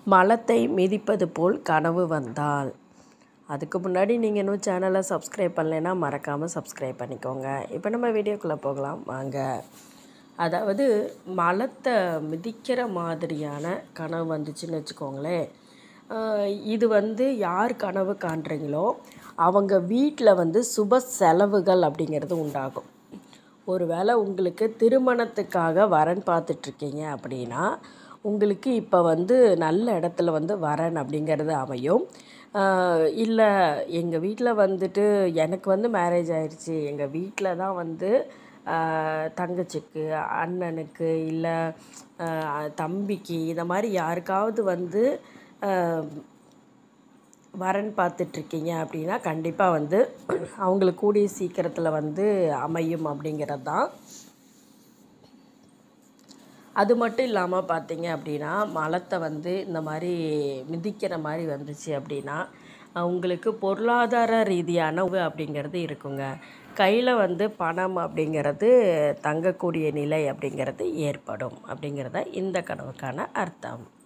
மலத்தை மிதிப்பது போல் கனவு வந்தால் அதுக்கு முன்னாடி நீங்கள் இன்னும் சேனலை சப்ஸ்கிரைப் பண்ணலைன்னா மறக்காமல் சப்ஸ்கிரைப் பண்ணிக்கோங்க இப்போ நம்ம வீடியோக்குள்ளே போகலாம் வாங்க அதாவது மலத்தை மிதிக்கிற மாதிரியான கனவு வந்துச்சுன்னு வச்சுக்கோங்களேன் ஆஹ் இது வந்து யார் கனவு காண்றீங்களோ அவங்க வீட்டில் வந்து சுப செலவுகள் அப்படிங்கிறது உண்டாகும் ஒருவேளை உங்களுக்கு திருமணத்துக்காக வரன் பார்த்துட்ருக்கீங்க அப்படின்னா உங்களுக்கு இப்போ வந்து நல்ல இடத்துல வந்து வரன் அப்படிங்கிறது அமையும் இல்லை எங்கள் வீட்டில் வந்துட்டு எனக்கு வந்து மேரேஜ் ஆயிடுச்சு எங்கள் வீட்டில் தான் வந்து ஆஹ் தங்கச்சிக்கு அண்ணனுக்கு இல்லை தம்பிக்கு இந்த மாதிரி யாருக்காவது வந்து ஆஹ் வரன் பார்த்துட்ருக்கீங்க அப்படின்னா கண்டிப்பாக வந்து அவங்களுக்கு கூடிய சீக்கிரத்தில் வந்து அமையும் அப்படிங்கிறது தான் அது மட்டும் இல்லாமல் பார்த்தீங்க அப்படின்னா மலத்தை வந்து இந்த மாதிரி மிதிக்கிற மாதிரி வந்துச்சு அப்படின்னா உங்களுக்கு பொருளாதார ரீதியான உதவி அப்படிங்கிறது இருக்குங்க கையில் வந்து பணம் அப்படிங்கிறது தங்கக்கூடிய நிலை அப்படிங்கிறது ஏற்படும் அப்படிங்கிறத இந்த கனவுக்கான அர்த்தம்